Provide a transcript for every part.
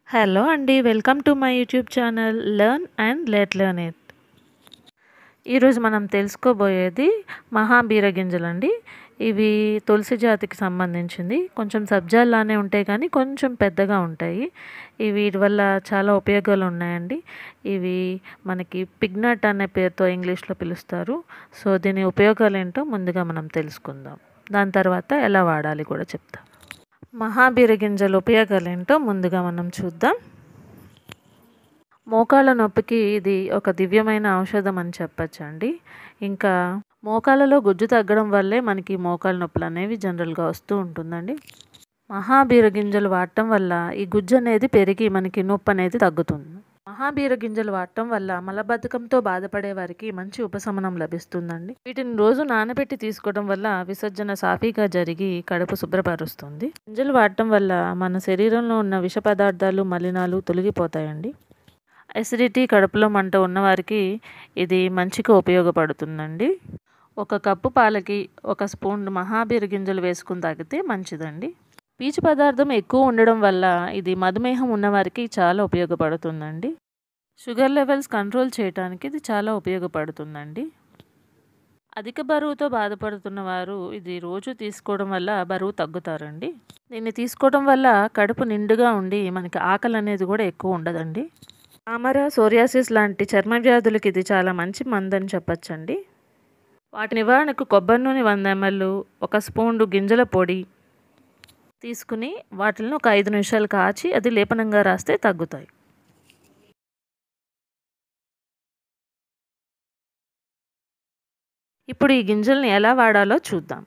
hello అండి welcome to my YouTube channel learn and let learn it ఈరోజు మనం తెలుసుకోబోయేది మహాబీర గింజలండి ఇవి తులసి జాతికి సంబంధించింది కొంచెం సబ్జాల్లానే ఉంటాయి కానీ కొంచెం పెద్దగా ఉంటాయి ఇవి వీటి వల్ల చాలా ఉపయోగాలు ఉన్నాయండి ఇవి మనకి పిగ్నట్ అనే పేరుతో ఇంగ్లీష్లో పిలుస్తారు సో దీని ఉపయోగాలు ఏంటో ముందుగా మనం తెలుసుకుందాం దాని తర్వాత ఎలా వాడాలి కూడా చెప్తాం మహాబీర గింజల ఉపయోగాలు ఏంటో ముందుగా మనం చూద్దాం మోకాళ్ళ నొప్పికి ఇది ఒక దివ్యమైన ఔషధం అని చెప్పచ్చు అండి ఇంకా మోకాళ్ళలో గుజ్జు తగ్గడం వల్లే మనకి మోకాళ్ళ నొప్పులు అనేవి జనరల్గా వస్తూ ఉంటుందండి మహాబీర గింజలు వాడటం వల్ల ఈ గుజ్జు అనేది పెరిగి మనకి నొప్పి అనేది తగ్గుతుంది మహాబీర గింజలు వాడటం వల్ల మలబద్ధకంతో బాధపడే వారికి మంచి ఉపశమనం లభిస్తుందండి వీటిని రోజు నానబెట్టి తీసుకోవడం వల్ల విసర్జన సాఫీగా జరిగి కడుపు శుభ్రపరుస్తుంది గింజలు వాడటం వల్ల మన శరీరంలో ఉన్న విష పదార్థాలు మలినాలు తొలగిపోతాయండి అసిడిటీ కడుపులో మంట ఉన్నవారికి ఇది మంచిగా ఉపయోగపడుతుందండి ఒక కప్పు పాలకి ఒక స్పూన్ మహాబీర గింజలు వేసుకుని తాగితే మంచిదండి పీచు పదార్థం ఎక్కువ ఉండడం వల్ల ఇది మధుమేహం ఉన్నవారికి చాలా ఉపయోగపడుతుందండి షుగర్ లెవెల్స్ కంట్రోల్ చేయడానికి ఇది చాలా ఉపయోగపడుతుందండి అధిక బరువుతో బాధపడుతున్న వారు ఇది రోజు తీసుకోవడం వల్ల బరువు తగ్గుతారండి దీన్ని తీసుకోవడం వల్ల కడుపు నిండుగా ఉండి మనకి ఆకలి అనేది కూడా ఎక్కువ ఉండదండి తామర సోరియాసిస్ లాంటి చర్మ వ్యాధులకి ఇది చాలా మంచి మందని చెప్పచ్చండి వాటి నివారణకు కొబ్బరి నూనె వంద ఎంఎల్ ఒక స్పూన్ గింజల పొడి తీసుకుని వాటిని ఒక ఐదు నిమిషాలు కాచి అది లేపనంగా రాస్తే తగ్గుతాయి ఇప్పుడు ఈ గింజల్ని ఎలా వాడాలో చూద్దాం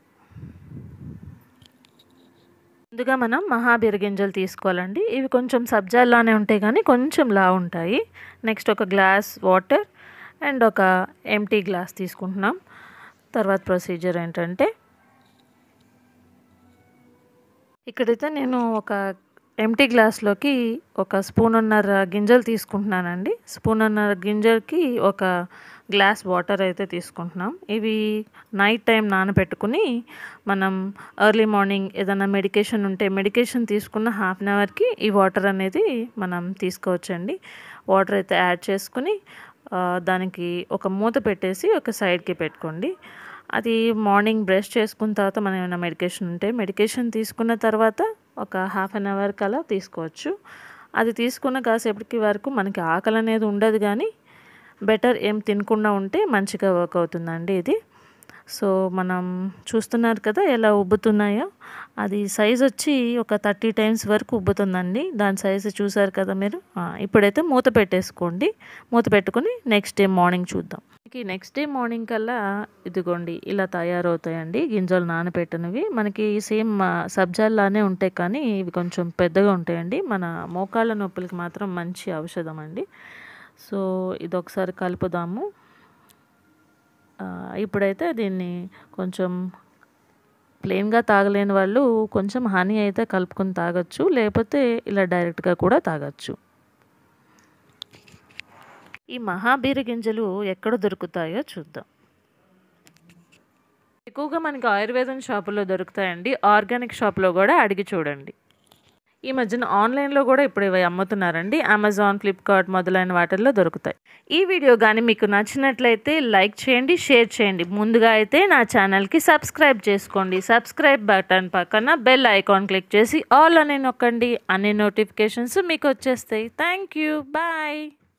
ముందుగా మనం మహాబీర గింజలు తీసుకోవాలండి ఇవి కొంచెం సబ్జాల్లానే ఉంటాయి కానీ కొంచెం లా ఉంటాయి నెక్స్ట్ ఒక గ్లాస్ వాటర్ అండ్ ఒక ఎంటీ గ్లాస్ తీసుకుంటున్నాం తర్వాత ప్రొసీజర్ ఏంటంటే ఇక్కడైతే నేను ఒక ఎంటీ గ్లాస్లోకి ఒక స్పూన్నర గింజలు తీసుకుంటున్నానండి స్పూన్నర గింజలకి ఒక గ్లాస్ వాటర్ అయితే తీసుకుంటున్నాం ఇవి నైట్ టైం నానబెట్టుకుని మనం ఎర్లీ మార్నింగ్ ఏదైనా మెడికేషన్ ఉంటే మెడికేషన్ తీసుకున్న హాఫ్ అన్ అవర్కి ఈ వాటర్ అనేది మనం తీసుకోవచ్చండి వాటర్ అయితే యాడ్ చేసుకుని దానికి ఒక మూత పెట్టేసి ఒక సైడ్కి పెట్టుకోండి అది మార్నింగ్ బ్రష్ చేసుకున్న తర్వాత మనం ఏమైనా మెడికేషన్ ఉంటే మెడికేషన్ తీసుకున్న తర్వాత ఒక హాఫ్ అన్ అవర్ కలా తీసుకోవచ్చు అది తీసుకున్న కాసేపటికి వరకు మనకి ఆకలి అనేది ఉండదు కానీ బెటర్ ఏం తినకుండా ఉంటే మంచిగా వర్క్ అవుతుందండి ఇది సో మనం చూస్తున్నారు కదా ఎలా ఉబ్బుతున్నాయో అది సైజ్ వచ్చి ఒక థర్టీ టైమ్స్ వరకు ఉబ్బుతుందండి దాని సైజు చూసారు కదా మీరు ఇప్పుడైతే మూత పెట్టేసుకోండి మూత పెట్టుకుని నెక్స్ట్ డే మార్నింగ్ చూద్దాం నెక్స్ట్ డే మార్నింగ్ కల్లా ఇదిగోండి ఇలా తయారవుతాయండి గింజలు నానబెట్టినవి మనకి సేమ్ సబ్జాల్లానే ఉంటాయి కానీ ఇవి కొంచెం పెద్దగా ఉంటాయండి మన మోకాళ్ళ నొప్పులకి మాత్రం మంచి ఔషధం అండి సో ఇది ఒకసారి కలుపుదాము ఇప్పుడైతే దీన్ని కొంచెం ప్లెయిన్గా తాగలేని వాళ్ళు కొంచెం హనీ అయితే కలుపుకొని తాగొచ్చు లేకపోతే ఇలా డైరెక్ట్గా కూడా తాగొచ్చు ఈ మహాబీర గింజలు ఎక్కడ దొరుకుతాయో చూద్దాం ఎక్కువగా మనకి ఆయుర్వేదం షాపులో దొరుకుతాయండి ఆర్గానిక్ షాప్లో కూడా అడిగి చూడండి ఈ మధ్యన ఆన్లైన్లో కూడా ఇప్పుడు ఇవి అమ్ముతున్నారండి అమెజాన్ ఫ్లిప్కార్ట్ మొదలైన వాటిల్లో దొరుకుతాయి ఈ వీడియో కానీ మీకు నచ్చినట్లయితే లైక్ చేయండి షేర్ చేయండి ముందుగా అయితే నా ఛానల్కి సబ్స్క్రైబ్ చేసుకోండి సబ్స్క్రైబ్ బటన్ పక్కన బెల్ ఐకాన్ క్లిక్ చేసి ఆల్ అని నొక్కండి అన్ని నోటిఫికేషన్స్ మీకు వచ్చేస్తాయి థ్యాంక్ యూ బాయ్